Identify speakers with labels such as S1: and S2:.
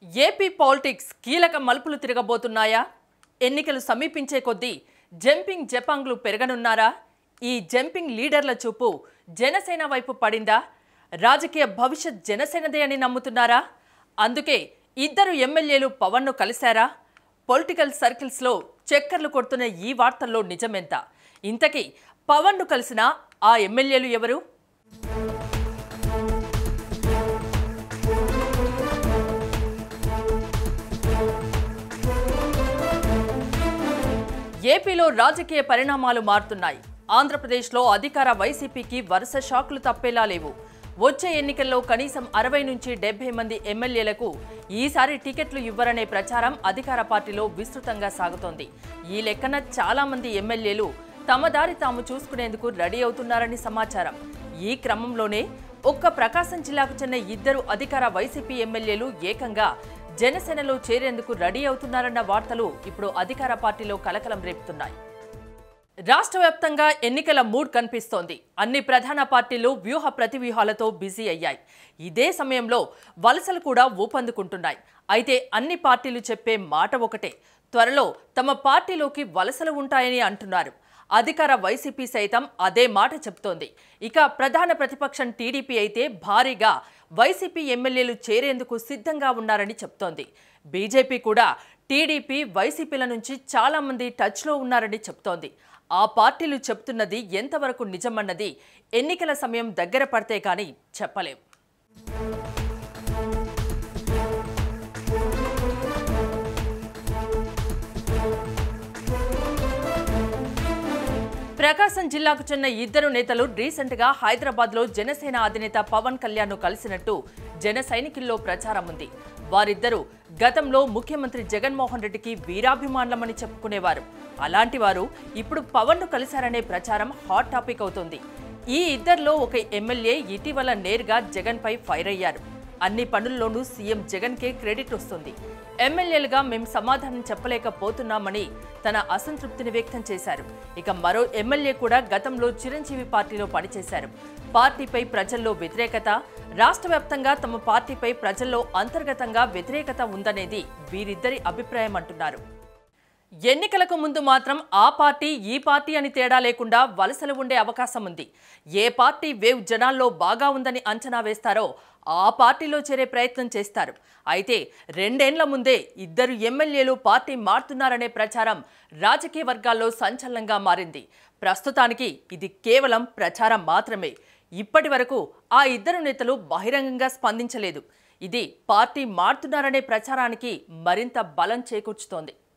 S1: AP politics కీలక మలుపులు తిరగబోతున్నాయా ఎన్నికలు సమీపించే కొద్దీ జంపింగ్ జపాంగ్లు పెరగనున్నారా ఈ జంపింగ్ లీడర్ల చూపు జనసేన వైపు పడిందా రాజకీయ భవిష్యత్ జనసేనదే అని నమ్ముతున్నారా అందుకే ఇద్దరు ఎమ్మెల్యేలు పవన్ను కలిశారా పొలిటికల్ సర్కిల్స్లో చక్కర్లు కొడుతున్న ఈ వార్తల్లో నిజమెంత ఇంతకీ పవన్ను కలిసిన ఆ ఎమ్మెల్యేలు ఎవరు ఏపీలో రాజకీయ పరిణామాలు మారుతున్నాయి ఆంధ్రప్రదేశ్లో అధికార వైసీపీకి వరుస షాకులు తప్పేలా లేవు వచ్చే ఎన్నికల్లో కనీసం అరవై నుంచి డెబ్బై మంది ఎమ్మెల్యేలకు ఈసారి టికెట్లు ఇవ్వరనే ప్రచారం అధికార పార్టీలో విస్తృతంగా సాగుతోంది ఈ లెక్కన చాలా మంది ఎమ్మెల్యేలు తమ దారి తాము చూసుకునేందుకు రెడీ అవుతున్నారని సమాచారం ఈ క్రమంలోనే ఒక్క ప్రకాశం జిల్లాకు చెందిన ఇద్దరు అధికార వైసీపీ ఎమ్మెల్యేలు ఏకంగా జనసేనలో చేరేందుకు రెడీ అవుతున్నారన్న వార్తలు ఇప్పుడు అధికార పార్టీలో కలకలం రేపుతున్నాయి రాష్ట్ర వ్యాప్తంగా ఎన్నికల మూడ్ కనిపిస్తోంది అన్ని ప్రధాన పార్టీలు వ్యూహ ప్రతివ్యూహాలతో బిజీ అయ్యాయి ఇదే సమయంలో వలసలు కూడా ఊపందుకుంటున్నాయి అయితే అన్ని పార్టీలు చెప్పే మాట ఒకటే త్వరలో తమ పార్టీలోకి వలసలు ఉంటాయని అంటున్నారు అధికార వైసీపీ సైతం అదే మాట చెప్తోంది ఇక ప్రధాన ప్రతిపక్షం టీడీపీ అయితే భారీగా వైసీపీ ఎమ్మెల్యేలు చేరేందుకు సిద్ధంగా ఉన్నారని చెప్తోంది బీజేపీ కూడా టీడీపీ వైసీపీల నుంచి చాలా మంది టచ్లో ఉన్నారని చెప్తోంది ఆ పార్టీలు చెప్తున్నది ఎంతవరకు నిజమన్నది ఎన్నికల సమయం దగ్గర పడితే కానీ చెప్పలేం ప్రకాశం జిల్లాకు చెందిన ఇద్దరు నేతలు రీసెంట్ గా హైదరాబాద్ లో జనసేన అధినేత పవన్ కళ్యాణ్ ను కలిసినట్టు జన సైనికుల్లో ప్రచారం ఉంది వారిద్దరూ గతంలో ముఖ్యమంత్రి జగన్మోహన్ రెడ్డికి వీరాభిమానులమని చెప్పుకునేవారు అలాంటి వారు ఇప్పుడు పవన్ ను కలిశారనే ప్రచారం హాట్ టాపిక్ అవుతోంది ఈ ఇద్దరిలో ఒక ఎమ్మెల్యే ఇటీవల నేరుగా జగన్ పై ఫైర్ అయ్యారు అన్ని పనుల్లోనూ సీఎం జగన్కే క్రెడిట్ వస్తుంది ఎమ్మెల్యేలుగా మేం సమాధానం చెప్పలేకపోతున్నామని తన అసంతృప్తిని వ్యక్తం చేశారు ఇక మరో ఎమ్మెల్యే కూడా గతంలో చిరంజీవి పార్టీలో పనిచేశారు పార్టీపై ప్రజల్లో వ్యతిరేకత రాష్ట్ర వ్యాప్తంగా తమ పార్టీపై ప్రజల్లో అంతర్గతంగా వ్యతిరేకత ఉందనేది వీరిద్దరి అభిప్రాయం అంటున్నారు ఎన్నికలకు ముందు మాత్రం ఆ పార్టీ ఈ పార్టీ అని తేడా లేకుండా వలసలు ఉండే అవకాశం ఉంది ఏ పార్టీ వేవ్ జనాల్లో బాగా ఉందని అంచనా వేస్తారో ఆ పార్టీలో చేరే ప్రయత్నం చేస్తారు అయితే రెండేండ్ల ముందే ఇద్దరు ఎమ్మెల్యేలు పార్టీ మారుతున్నారనే ప్రచారం రాజకీయ వర్గాల్లో సంచలనంగా మారింది ప్రస్తుతానికి ఇది కేవలం ప్రచారం మాత్రమే ఇప్పటి వరకు ఆ ఇద్దరు నేతలు బహిరంగంగా స్పందించలేదు ఇది పార్టీ మారుతున్నారనే ప్రచారానికి మరింత బలం చేకూర్చుతోంది